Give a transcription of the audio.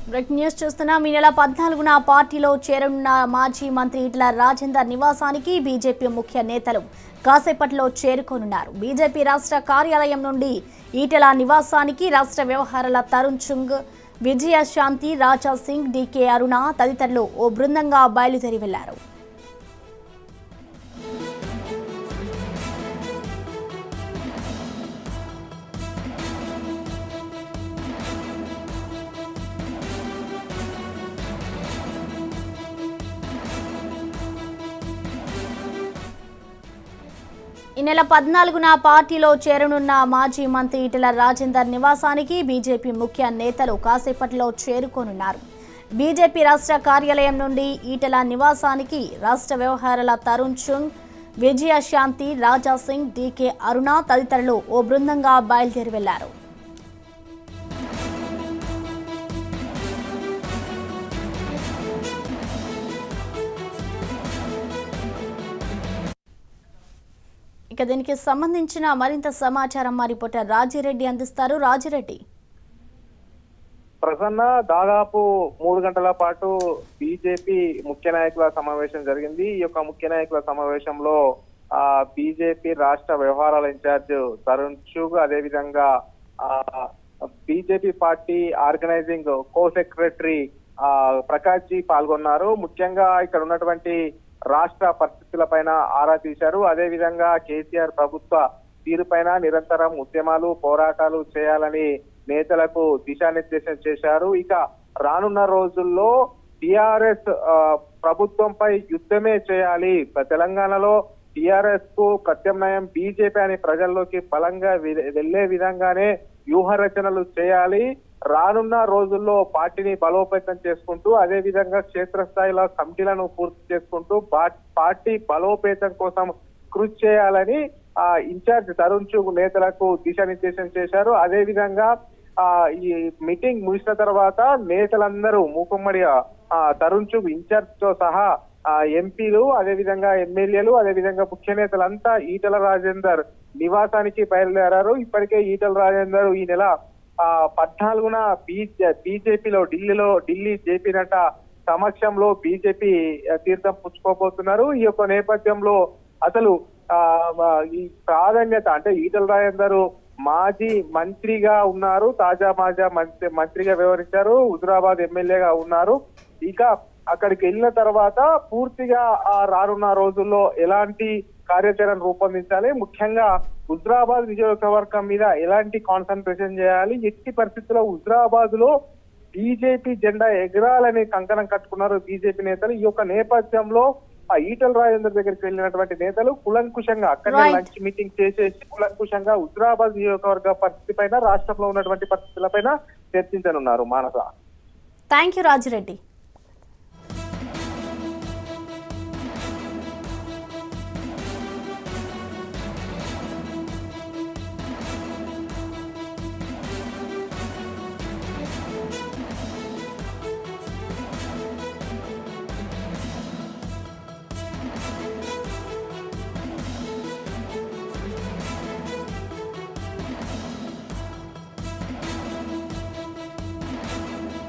Break news చూస్తున్నాం ఈ నెల పద్నాలుగున పార్టీలో చేరనున్న మాజీ మంత్రి ఈటల రాజేందర్ నివాసానికి బీజేపీ ముఖ్య నేతలు కాసేపట్లో చేరుకోనున్నారు బీజేపీ రాష్ట్ర కార్యాలయం నుండి ఈటల నివాసానికి రాష్ట్ర వ్యవహారాల తరుణ్ చుంగ్ విజయశాంతి రాజా సింగ్ డీకే అరుణ తదితరులు ఓ బృందంగా బయలుదేరి వెళ్లారు ఈ నెల పద్నాలుగున పార్టీలో చేరనున్న మాజీ మంత్రి ఈటెల రాజేందర్ నివాసానికి బీజేపీ ముఖ్య నేతలు కాసేపట్లో చేరుకోనున్నారు బీజేపీ రాష్ట్ర కార్యాలయం నుండి ఈటెల నివాసానికి రాష్ట్ర వ్యవహారాల తరుణ్ చుంగ్ విజయశాంతి రాజా సింగ్ డీకే అరుణ తదితరులు ఓ బృందంగా బయలుదేరి వెళ్లారు ఇక దీనికి సంబంధించిన మరింత సమాచారం మా రిపోర్టర్ రాజిరెడ్డి అందిస్తారు రాజిరెడ్డి ప్రసన్న దాదాపు మూడు గంటల పాటు బీజేపీ ముఖ్య నాయకుల సమావేశం జరిగింది ఈ యొక్క ముఖ్య నాయకుల సమావేశంలో ఆ బీజేపీ రాష్ట్ర వ్యవహారాల ఇన్ఛార్జ్ తరుణ్ చూగ్ అదేవిధంగా ఆ BJP party organizing co secretary ఆ ప్రకాష్ జీ పాల్గొన్నారు ముఖ్యంగా ఇక్కడ ఉన్నటువంటి రాష్ట్ర పరిస్థితులపైన ఆరా తీశారు అదేవిధంగా కేసీఆర్ ప్రభుత్వ తీరుపైన నిరంతరం ఉద్యమాలు పోరాటాలు చేయాలని నేతలకు దిశానిర్దేశం చేశారు ఇక రానున్న రోజుల్లో టిఆర్ఎస్ ప్రభుత్వంపై యుద్ధమే చేయాలి తెలంగాణలో టిఆర్ఎస్ కు ప్రత్యామ్నాయం బీజేపీ అని ప్రజల్లోకి బలంగా వె- వెళ్లే విధంగానే వ్యూహ రచనలు చేయాలి రానున్న రోజుల్లో పార్టీని బలోపేతం చేసుకుంటూ అదే విధంగా క్షేత్రస్థాయిలో కమిటీలను పూర్తి చేసుకుంటూ పా- పార్టీ బలోపేతం కోసం కృషి చేయాలని ఆ ఇన్ఛార్జ్ తరుణ్ చుగ్ నేతలకు దిశానిర్దేశం చేశారు అదే విధంగా ఆ ఈ మీటింగ్ ముగిసిన తర్వాత నేతలందరూ మూకుమ్మడి ఆ తరుణ్ చుగ్ ఇన్ఛార్జ్ తో సహా ఆ ఎంపీలు అదే విధంగా ఎమ్మెల్యేలు అదే విధంగా ముఖ్య నేతలంతా ఈటల రాజేందర్ నివాసానికి బయలుదేరారు ఇప్పటికే ఈటల రాజేందర్ ఈ నెల ఆ పద్నాలుగున బీజేపీలో ఢిల్లీలో ఢిల్లీ జేపీ నడ్డా సమక్షంలో బీజేపీ తీర్థం పుచ్చుకోబోతున్నారు ఈ యొక్క నేపథ్యంలో అసలు ఆ ఆ, ఈ ప్రాధాన్యత అంటే ఈటల రాజేందర్ మాజీ మంత్రిగా ఉన్నారు తాజా మాజా మంత్రి మంత్రిగా వ్యవహరించారు హుజురాబాద్ ఎమ్మెల్యేగా ఉన్నారు ఇక అక్కడికి వెళ్ళిన తర్వాత పూర్తిగా ఆ రానున్న రోజుల్లో ఎలాంటి కార్యాచరణ రూపొందించాలి ముఖ్యంగా హుజురాబాద్ నియోజకవర్గం మీద ఎలాంటి కాన్సన్ట్రేషన్ చేయాలి ఎట్టి పరిస్థితుల్లో హుజురాబాద్ లో బీజేపీ జెండా ఎగరాలని కంకణం కట్టుకున్నారు బీజేపీ నేతలు ఈ యొక్క నేపథ్యంలో ఆ ఈటల రాజేందర్ దగ్గరికి వెళ్ళినటువంటి నేతలు కులంకుశంగా అక్కడ Right. లంచ్ మీటింగ్ చేసేసి కులంకుశంగా హుజురాబాద్ నియోజకవర్గ పరిస్థితి పైన రాష్ట్రంలో ఉన్నటువంటి పరిస్థితులపైన చర్చించనున్నారు మానస థ్యాంక్ యూ రాజిరెడ్డి